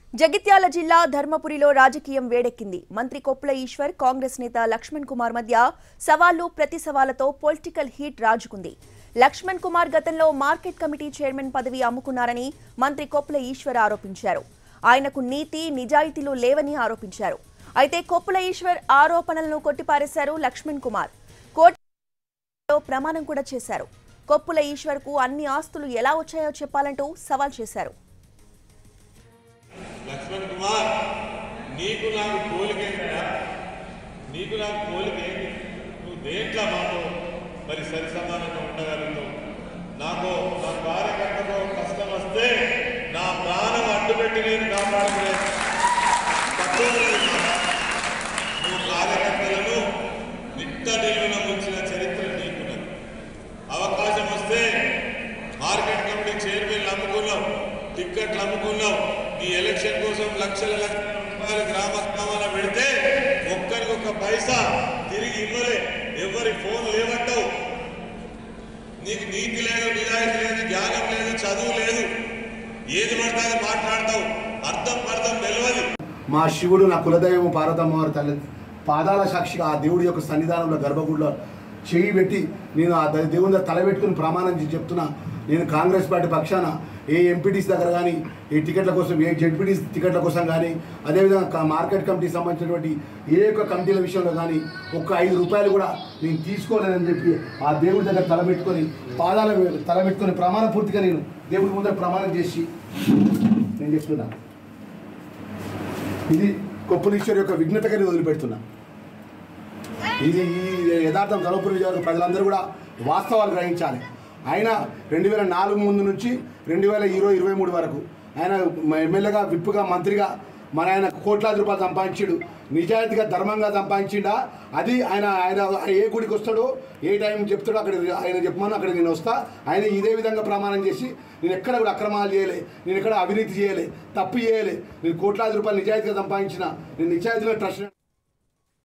జగిత్యాల జిల్లా ధర్మపురిలో రాజకీయం వేడెక్కింది మంత్రి కొప్పుల ఈశ్వర్ కాంగ్రెస్ నేత లక్ష్మణ్ కుమార్ మధ్య సవాళ్లు ప్రతి సవాలతో పొలిటికల్ హీట్ రాజుకుంది లక్ష్మణ్ కుమార్ గతంలో మార్కెట్ కమిటీ చైర్మన్ పదవి అమ్ముకున్నారని మంత్రి కొప్పుల ఈశ్వర్ ఆరోపించారు ఆయనకు నీతి నిజాయితీలు లేవని ఆరోపించారు అయితే కొప్పుల ఈశ్వర్ ఆరోపణలను కొట్టిపారేశారు లక్ష్మణ్ కుమార్ కోర్టులో ప్రమాణం కూడా చేశారు కొప్పుల ఈశ్వర్కు అన్ని ఆస్తులు ఎలా వచ్చాయో చెప్పాలంటూ సవాల్ చేశారు లక్ష్మణ్ కుమార్ నీకు నాకు పోలికేంటా నీకు నాకు పోలికేంటి నువ్వు దేంట్లో మాకు మరి సరి సమానంగా ఉండగలుగుతావు నాకు నా కార్యకర్తకు కష్టం వస్తే నా ప్రాణం అడ్డుపెట్టి నేను కాపాడుకునే తక్కువ నువ్వు కార్యకర్తలను నిట్ట నిలువున ముంచిన చరిత్ర నీకున్నది అవకాశం వస్తే మార్కెట్ కమిటీ చైర్మన్ అమ్ముకున్నావు టిక్కెట్లు అమ్ముకున్నావు నీ ఎలక్షన్ కోసం లక్షల లక్షల రూపాయలు గ్రామ గ్రామాల పెడితే ఒక్కరికి ఒక్క పైసా తిరిగి ఇవ్వలే ఎవరి ఫోన్ లేవంటావు నీకు నీతి లేదు నిజాయితీ లేదు జ్ఞానం లేదు చదువు లేదు ఏది పడితే అది మాట్లాడతావు అర్థం పర్థం తెలియదు మా శివుడు నా కులదైవం పార్వతమ్మ వారి తల్లి పాదాల సాక్షిగా ఆ దేవుడి యొక్క సన్నిధానంలో గర్భగుడిలో చేయి పెట్టి నేను ఆ ద- దేవుని దగ్గర తల పెట్టుకుని ప్రమాణం చేసి చెప్తున్నా నేను కాంగ్రెస్ పార్టీ పక్షాన ఏ ఎంపీటీస్ దగ్గర కానీ ఏ టికెట్ల కోసం ఏ జెడ్పీటీస్ టికెట్ల కోసం కానీ అదేవిధంగా క- మార్కెట్ కమిటీకి సంబంధించినటువంటి ఏ ఒక్క కమిటీల విషయంలో కానీ ఒక్క ఐదు రూపాయలు కూడా నేను తీసుకోలేదని చెప్పి ఆ దేవుడి దగ్గర తల పెట్టుకొని పాదాల తల పెట్టుకొని ప్రమాణ పూర్తిగా నేను దేవుడి ముందర ప్రమాణం చేసి నేను చెప్తున్నా ఇది కొప్పులీశ్వర్ యొక్క విఘ్నతగానే వదిలిపెడుతున్నా ఇది ఈ యథార్థం ధర్మపురి నియోజకవర్గ ప్రజలందరూ కూడా వాస్తవాలు గ్రహించాలి ఆయన రెండు వేల నాలుగు ముందు నుంచి రెండు వేల ఇరవై ఇరవై మూడు వరకు ఆయన ఎమ్మెల్యేగా విప్పుగా మంత్రిగా మన ఆయన కోట్లాది రూపాయలు సంపాదించాడు నిజాయితీగా ధర్మంగా సంపాదించిండా అది ఆయన ఆయన ఏ గుడికి వస్తాడో ఏ టైం చెప్తాడో అక్కడ ఆయన చెప్పమని అక్కడ నేను వస్తా ఆయన ఇదే విధంగా ప్రమాణం చేసి నేను ఎక్కడ కూడా అక్రమాలు చేయలే నేను ఎక్కడ అవినీతి చేయలే తప్పు చేయలే నేను కోట్లాది రూపాయలు నిజాయితీగా సంపాదించిన నేను నిజాయితీగా ట్రస్ట్